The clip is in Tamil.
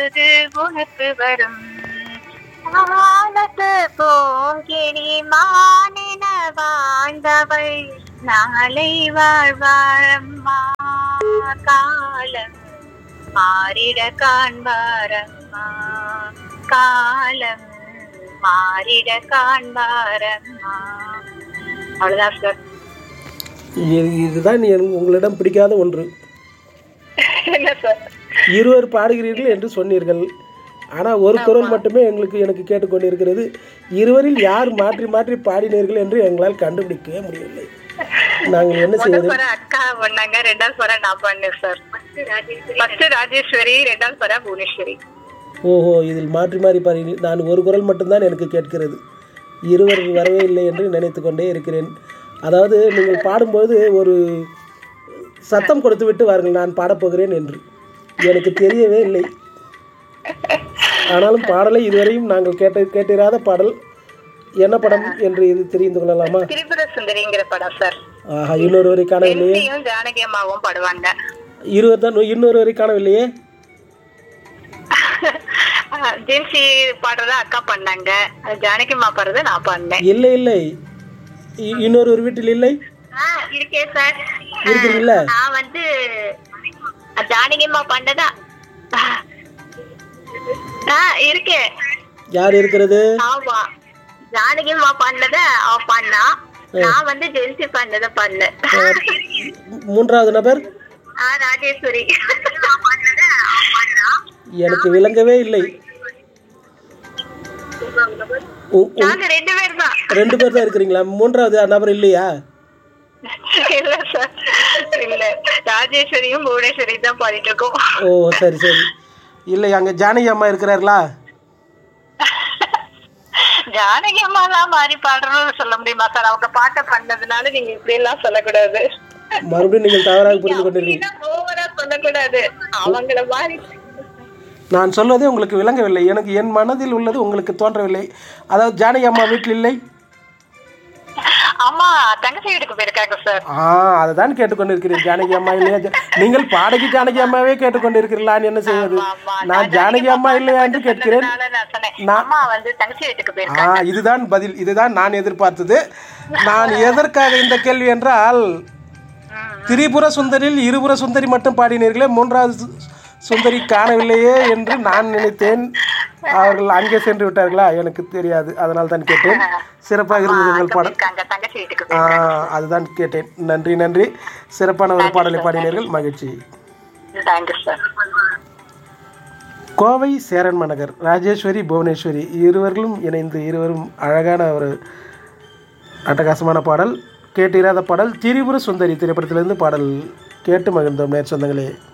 இது உனக்கு வரும் வானத்து பூங்கிடி மானின வாழ்ந்தவள் நாளை வாழ்வாழம்மா காலம் மாறிட காண்பாரம்மா காலம் மாறிட காண்பாரம்மா அவ்வளவுதான் சார் இது- இதுதான் என்- உங்களிடம் பிடிக்காத ஒன்று என்ன சார் இருவர் பாடுகிறீர்கள் என்று சொன்னீர்கள் ஆனால் ஒரு குரல் மட்டுமே எங்களுக்கு எனக்கு கேட்டுக்கொண்டிருக்கிறது இருவரில் யார் மாற்றி மாற்றி பாடினீர்கள் என்று எங்களால் கண்டுபிடிக்கவே முடியவில்லை நாங்கள் என்ன செய்வது முதல் படம் அக்கா பண்ணாங்க ரெண்டாவது படம் நான் பண்ணேன் சார் ஃபர்ஸ்ட் ராஜேஸ்வரி ரெண்டாவது படம் புவனேஸ்வரி ஓஹோ இதில் மாற்றி மாறி பாடி நான் ஒரு குரல் மட்டும்தான் எனக்கு கேட்கிறது இருவர் வரவே இல்லை என்று நினைத்து கொண்டே இருக்கிறேன் அதாவது நீங்கள் பாடும்போது ஒரு சத்தம் கொடுத்து விட்டு வாருங்கள் நான் பாடப்போகிறேன் என்று எனக்கு தெரியவே இல்லை ஆனாலும் பாடலை இதுவரையும் நாங்கள் கேட்ட கேட்டிராத பாடல் என்ன படம் என்று இது தெரிந்து கொள்ளலாமா திரிபுர சுந்தரிங்கிற படம் சார் ஆஹா இன்னொருவரை காணவில்லையே எம்சியும் ஜானகி அம்மாவும் பாடுவாங்க இருவர் தான் இன்னொருவரை காணவில்லையே ஜென்சி பாடுறத அக்கா பண்ணாங்க ஜானகி அம்மா பாடுறத நான் பண்ணேன் இல்லை இல்லை இ- இன்னொரு வீட்டில் இல்லை இருக்கே சார் இருக்கிறீங்களா நான் வந்து ஜானகி அம்மா பண்ணதா ஆ இருக்கே யார் இருக்கிறது ஆமா ஜானகி அம்மா பண்ணத அவ பண்ணா நான் வந்து ஜென்சி பண்ணத பண்ணேன் மூன்றாவது நபர் ஆ ராஜேஸ்வரி எனக்கு விளங்கவே இல்லை உ- உ- நாங்க ரெண்டு பேர் தான் ரெண்டு பேர் தான் இருக்கிறீங்களா மூன்றாவது நபர் இல்லையா இல்ல சார் இல்ல ராஜேஸ்வரியும் புவனேஸ்வரியும் தான் பாடிட்டு இருக்கோம் ஓ சரி சரி இல்லை அங்கே ஜானகி அம்மா இருக்கிறார்களா ஜானகி அம்மா தான் மாறி பாடுறோம்னு சொல்ல முடியுமா சார் அவங்க பாட்டை பண்ணதுனால நீங்க இப்படி எல்லாம் சொல்லக்கூடாது மறுபடியும் நீங்கள் தவறாக புரிந்து கொண்டிருக்கீங்க ஓவரா சொல்லக்கூடாது அவங்கள மாதிரி நான் சொல்வதே உங்களுக்கு விளங்கவில்லை எனக்கு என் மனதில் உள்ளது உங்களுக்கு தோன்றவில்லை அதாவது ஜானகி அம்மா வீட்டில் இல்லை அம்மா தங்கச்சி வீட்டுக்கு போயிருக்காங்க சார் ஆ அதை தான் கேட்டுக்கொண்டிருக்கிறேன் ஜானகி அம்மா இல்லையா ஜா- நீங்கள் பாடகி ஜானகி அம்மாவே கேட்டுக்கொண்டிருக்கிறீர்களான் என்ன செய்வது ஆமா, நான் ஜானகி அம்மா இல்லையா என்று கேட்கிறேன் அதனால நான் சொன்னேன் நான்- அம்மா வந்து தங்கச்சி வீட்டுக்கு ஆ போயிருக்காங்க இதுதான் பதில் இதுதான் நான் எதிர்பார்த்தது நான் எதற்காக இந்த கேள்வி என்றால் திரிபுர சுந்தரில் இருபுற சுந்தரி மட்டும் பாடினீர்களே மூன்றாவது சு- சுந்தரி காணவில்லையே என்று நான் நினைத்தேன் அவர்கள் அங்கே சென்று விட்டார்களா எனக்கு தெரியாது அதனால் தான் கேட்டேன் சிறப்பாக இருந்தது உங்கள் பாடல் போயிருக்காங்க தங்கச்சி வீட்டுக்கு ஆ, அதுதான் கேட்டேன் நன்றி நன்றி சிறப்பான ஒரு பாடலை பாடினீர்கள் மகிழ்ச்சி தேங்க்யூ சார் கோவை சேரன் மாநகர் ராஜேஸ்வரி புவனேஸ்வரி இருவர்களும் இணைந்து இருவரும் அழகான ஒரு அட்டகாசமான பாடல் கேட்டிராத பாடல் திரிபுர சுந்தரி திரைப்படத்திலிருந்து பாடல் கேட்டு மகிழ்ந்தோம் நேர் சொந்தங்களே